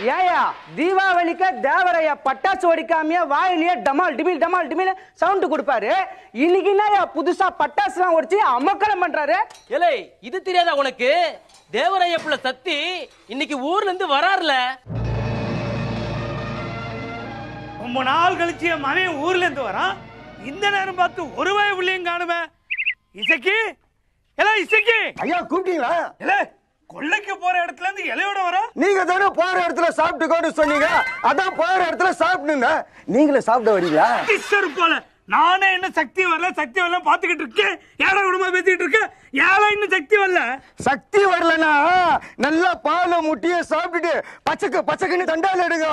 ஏயா தீபாவளிக்கு தேவரைய பட்டாசு வெடிக்காமயே வாயிலேயே டமால் டிமில் டமால் டிமில் சவுண்ட் கொடுப்பாரு இன்னைக்கு என்னயா புதுசா பட்டாசுலாம் ஒடிச்சு அமக்கலம் பண்றாரு ஏலே இது தெரியாதா உனக்கு தேவராய புள்ள சக்தி இன்னைக்கு ஊர்ல இருந்து வராருல ரொம்ப நாள் கழிச்சு என் மகன் ஊர்ல இருந்து வரான் இந்த நேரம் பார்த்து ஒரு வய பிள்ளையும் காணுமே இசக்கி எல இசக்கி ஐயா கூப்பிட்டீங்களா எல கொள்ளைக்கு போற இடத்துல இருந்து இலையோட வர நீங்க தானே போற இடத்துல சாப்பிட்டுக்கோன்னு சொன்னீங்க அதான் போற இடத்துல சாப்பிடுங்க நீங்களே சாப்பிட வரீங்களா டிஸ்டர் போல நானே என்ன சக்தி வரல சக்தி வரல பாத்துக்கிட்டு இருக்கேன் ஏழை குடும்பமா பேசிக்கிட்டு இருக்கேன் ஏழை இன்னும் சக்தி வரல சக்தி வரலனா நல்லா பாலை முட்டிய சாப்பிட்டுட்டு பச்சைக்கு பச்சைக்குன்னு தண்டால எடுங்க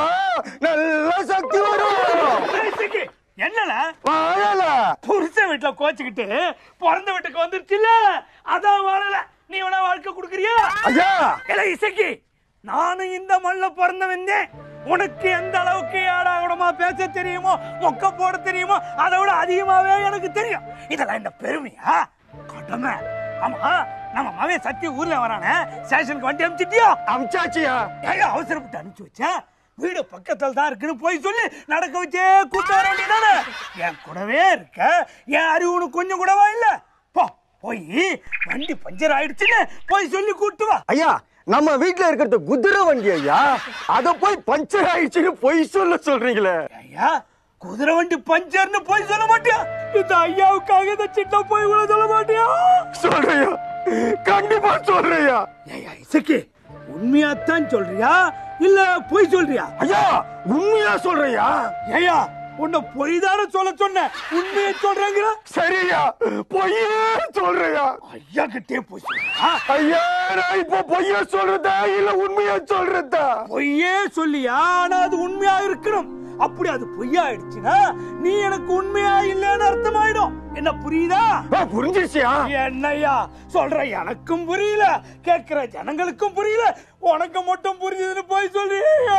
நல்லா சக்தி வரும் ஏய், இசக்கி என்னல வாழல புருஷ வீட்டுல கோச்சுக்கிட்டு பிறந்த வீட்டுக்கு வந்துருச்சுல அதான் வாழல நீ வேணா வாழ்க்கை கொடுக்குறியா ஐயா இல்ல இசக்கி நானும் இந்த மண்ணில பிறந்த வந்தேன் உனக்கு எந்த அளவுக்கு ஏடாகுடமா பேச தெரியுமோ மொக்க போட தெரியுமோ அதை விட அதிகமாவே எனக்கு தெரியும் இதெல்லாம் என்ன பெருமையா கடமை ஆமா நம்ம மகன் சத்தி ஊர்ல வரானே ஸ்டேஷனுக்கு வண்டி அனுப்பிச்சிட்டியா அமிச்சாச்சியா ஏன் அவசரப்பட்டு அனுப்பிச்சு வச்ச வீடு பக்கத்துல தான் இருக்குன்னு போய் சொல்லி நடக்க வச்சே கூட்ட வர வேண்டியதானே என் கூடவே இருக்க என் அறிவு உனக்கு கொஞ்சம் கூடவா இல்ல போ போய் வண்டி பஞ்சர் ஆயிடுச்சுன்னு போய் சொல்லி கூட்டு வா ஐயா நம்ம வீட்ல இருக்கிறது குதிரை வண்டி ஐயா அத போய் பஞ்சர் ஆயிடுச்சுன்னு பொய் சொல்ல சொல்றீங்களே ஐயா குதிரை வண்டி பஞ்சர்னு போய் சொல்ல மாட்டியா இந்த ஐயாவுக்காக இந்த சின்ன போய் கூட சொல்ல மாட்டியா சொல்றையா கண்டிப்பா சொல்றையா ஐயா இசக்கி உண்மையாத்தான் சொல்றியா இல்ல பொய் சொல்றியா ஐயா உண்மையா சொல்றையா ஐயா உன்னை பொய் தானே சொல்ல சொன்ன உண்மையை சொல்றேங்கிற சரியா பொய்யே சொல்றையா ஐயா கிட்டே போய் சொல்றியா ஐயா நான் இப்போ பொய்ய சொல்றதா இல்ல உண்மையா சொல்றதா பொய்யே சொல்லியா ஆனா அது உண்மையா இருக்கணும் அப்படி அது பொய்யா ஆயிடுச்சுன்னா நீ எனக்கு உண்மையா இல்லைன்னு அர்த்தமாயிடும் என்ன புரியுதா ஆ, புரிஞ்சிருச்சியா என்னய்யா சொல்ற எனக்கும் புரியல கேட்கிற ஜனங்களுக்கும் புரியல உனக்கு மட்டும் புரியுதுன்னு போய் சொல்றியா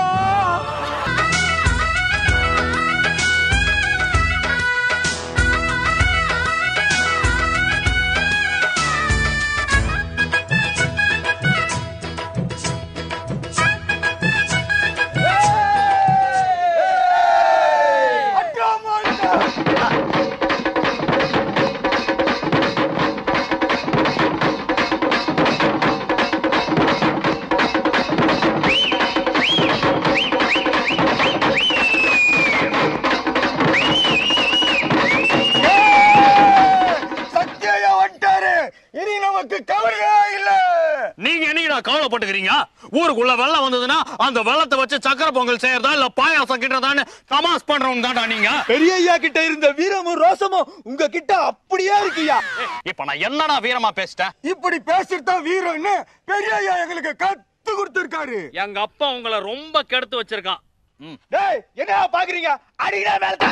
சத்யா வந்துட்டாரு இனி நமக்கு கவலையே இல்ல நீங்க என்னைக்கு கவலைப்பட்டுக்கிறீங்க ஊருக்குள்ள வெள்ளம் வந்ததுன்னா அந்த வெள்ளத்தை வச்சு சக்கரை பொங்கல் செய்யறதா இல்ல பாயாசம் கிட்டதான்னு தமாஸ் பண்றவங்க தான்டா நீங்க பெரிய ஐயா கிட்ட இருந்த வீரமும் ரோசமும் உங்க கிட்ட அப்படியே இருக்குயா இப்ப நான் என்னடா வீரமா பேசிட்டேன் இப்படி பேசிட்டு வீரம்னு பெரிய ஐயா எங்களுக்கு கத்து கொடுத்திருக்காரு எங்க அப்பா உங்களை ரொம்ப கெடுத்து வச்சிருக்கான் ம். டேய் என்ன பாக்குறீங்க அடிக்கடா வேலை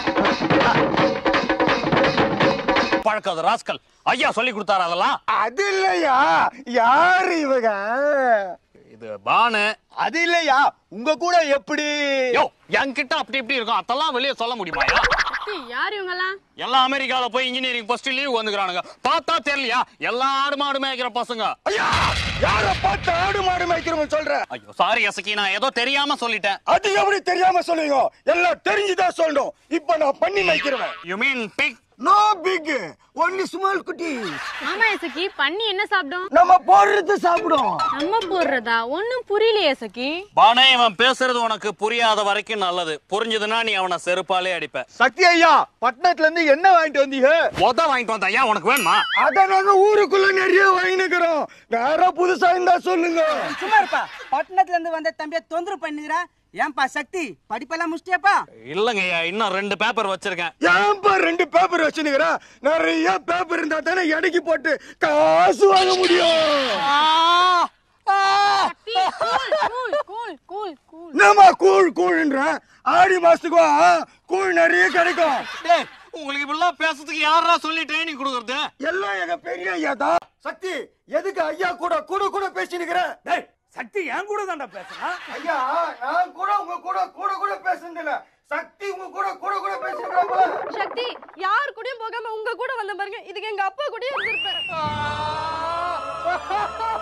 பழக்காத ராஸ்கல் ஐயா சொல்லி கொடுத்தாரு அதெல்லாம் அது இல்லையா யாரு இவங்க இது பானு அது இல்லையா உங்க கூட எப்படி யோ என்கிட்ட அப்படி இப்படி இருக்கும் அதெல்லாம் வெளியே சொல்ல முடியுமாயா சக்தி, யார் இவங்கெல்லாம் எல்லாம் அமெரிக்கால போய் இன்ஜினியரிங் ஃபர்ஸ்ட் லீவ் வந்துக்கிறானுங்க பார்த்தா தெரியலையா எல்லா ஆடு மாடு மேய்க்கிற பசங்க ஐயா யார பார்த்து ஆடு மாடு மேய்க்கிறவங்க சொல்ற ஐயோ சாரி அசக்கி நான் ஏதோ தெரியாம சொல்லிட்டேன் அது எப்படி தெரியாம சொல்லுவீங்க எல்லாம் தெரிஞ்சுதான் சொல்லணும் இப்ப நான் பண்ணி மேய்க்கிறவன் you mean big no big only small குட்டி ஆமா சக்கி பண்ணி என்ன சாப்பிடும் நம்ம போடுறது சாப்பிடும் நம்ம போடுறதா ஒண்ணும் புரியலையே சக்கி பானே இவன் பேசுறது உனக்கு புரியாத வரைக்கும் நல்லது புரிஞ்சதுன்னா நீ அவனை செருப்பாலே அடிப்ப சக்தி ஐயா பட்டணத்துல இருந்து என்ன வாங்கிட்டு வந்தீங்க உத வாங்கிட்டு வந்த ஐயா உனக்கு வேணுமா அத நாங்க ஊருக்குள்ள நிறைய வாங்கினுக்கிறோம் வேற புதுசா இருந்தா சொல்லுங்க சும்மா இருப்பா பட்டணத்துல இருந்து வந்த தம்பிய தொந்தரவு பண்ணுகிறா ஏன்பா சக்தி படிப்பெல்லாம் முடிச்சிட்டியாப்பா இல்லங்க ஐயா இன்னும் ரெண்டு பேப்பர் வச்சிருக்கேன் ஏன்பா ரெண்டு பேப்பர் வச்சுனுக்கிற நிறைய பேப்பர் இருந்தா தானே எடைக்கு போட்டு காசு வாங்க முடியும் Sakthi, cool cool cool cool cool என்னம்மா கூழ் கூழ்ன்ற ஆடி மாசத்துக்கு வா, கூழ் நிறைய கிடைக்கும் டேய், உங்களுக்கு இப்படிலாம் பேசுறதுக்கு யாரா சொல்லி ட்ரைனிங் கொடுக்கறது எல்லாம் எங்க பெரிய ஐயா தான் சக்தி எதுக்கு ஐயா கூட கூட கூட பேசினுக்கிற டேய் சக்தி என் கூட தான்டா பேசுறான் ஐயா நான் கூட உங்க கூட கூட கூட பேசுனதில்ல சக்தி உங்க கூட கூட கூட பேசினுக்கிற போல சக்தி யார் கூடயும் போகாம உங்க கூட வந்த பாருங்க இதுக்கு எங்க அப்பா கூடயும் இருந்திருப்பேன்